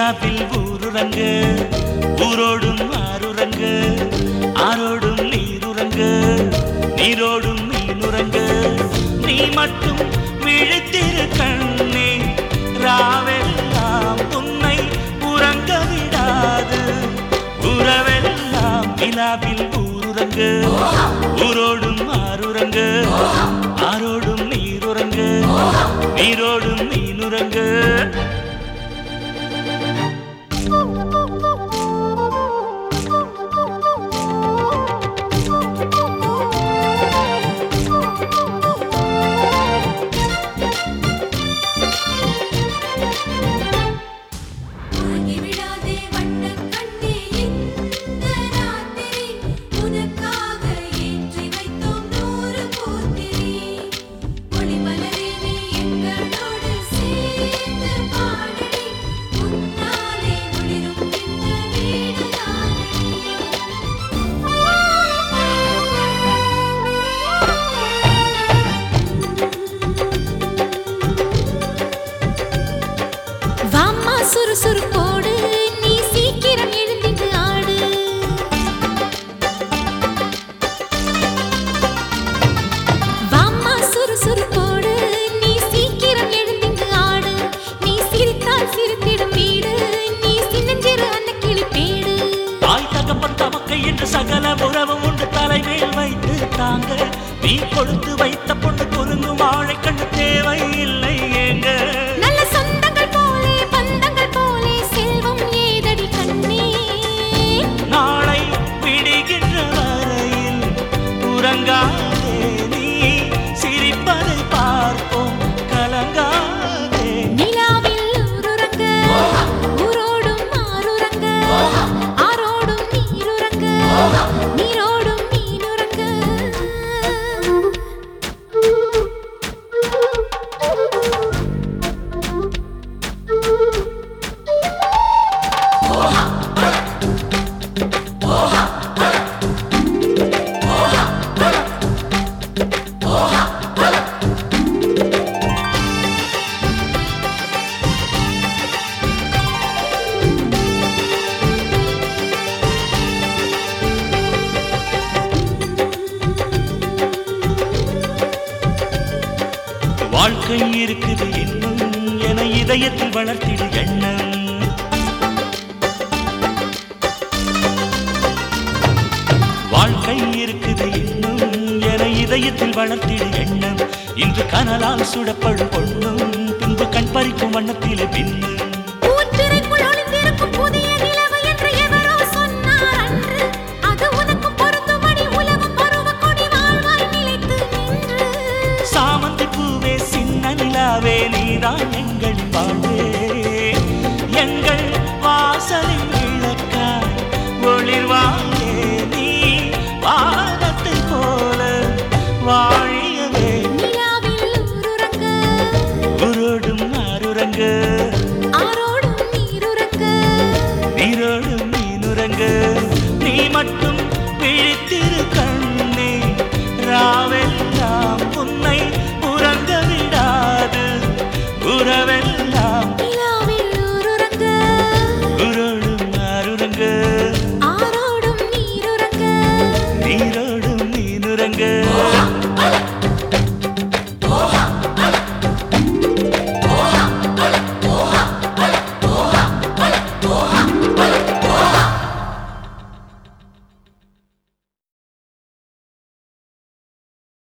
நிலாவில் ஊருறங்க ஊரோடும் ஆறுறங்க ஆரோடும் நீருறங்க நீரோடும் மீனுறங்க நீ மட்டும் விழித்திரு கண்ணே ராவெல்லாம் உன்னை உறங்க விடாது உறவெல்லாம் நிலாவில் ஊருறங்க ஊரோடும் ஆறுறங்க ஆரோடும் நீருறங்க நீரோடும் மீனுறங்க உறங்கி விடாதே வண்ணக் கண்ணே இந்த ராத்திரி உனக்காக ஏற்றி வைத்தோம் நூறு பூத்திரி ஒளிமலரே நீ எங்களோடு சேர்ந்து பாடடி உன்னாலே ஒளிரும் இந்த வீடு வாம்மா சுறுசுறுப்போடு நீ சீக்கிரம் எழுந்திட்டு ஆடு வாம்மா சுறுசுறுப்போடு நீ சீக்கிரம் எழுந்திட்டு ஆடு நீ சிரித்தால் சிரித்திடும் வீடு நீ சின்னஞ்சிறு அந்த கிளிப்பேடு தாய் தகப்பன் தமக்கை என்று சகல உறவும் உண்டு தலைமேல் வைத்து தாங்க நீ கொடுத்து வைத்த பொண்ணு குலுங்கும் வாழை கண்ணு தேவை இல்லை ஏங்க நல்ல சொந்தங்கள் போலே பந்தங்கள் போலே செல்வம் ஏதடி கண்ணே நாளை விடுகின்ற வரையில் உறங்காதே நீ சிரிப்பதை பார்ப்போம் கலங்காதே நிலாவில் ஊருறங்க ஊரோடும் ஆறுறங்க ஆரோடும் நீருறங்க நீரோடும் மீனுறங்க வாழ்க்கை இருக்குது இன்னும் என இதயத்தில் வளர்த்திடு எண்ணம் வாழ்க்கை இருக்குது இன்னும் என இதயத்தில் வளர்த்திடு எண்ணம் இன்று கனலால் சுடப்படும் பொண்ணும் பின்பு கண் பறிக்கும் வண்ணத்திலே பின்னும் பூத்திரைக்குள் ஒளிந்திருக்கும் புதிய நிலவு என்று எவரோ சொன்னார் அன்று. அது உனக்கும் பொருந்தும்படி உலகம் பருவக் கொடி வாழ்வாய் நிலைத்து நின்று. சாமந்தி பூவே சின்ன நிலாவே நீதான் எங்கள் வாழ்வே எங்கள் வாசலில் விளக்காய் ஒளிர்வாயே நீ வானத்தை போல வாழியவே நிலாவில் ஊருறங்க, உருடும் ஆருறங்க ஆரோடும் நீருறங்க. நீரோடும் மீனுறங்க நீ மட்டும் விழித்திரு கண்ணே ராவெல்லாம் உன்னை உறங்க விடாது உறவெல்லாம்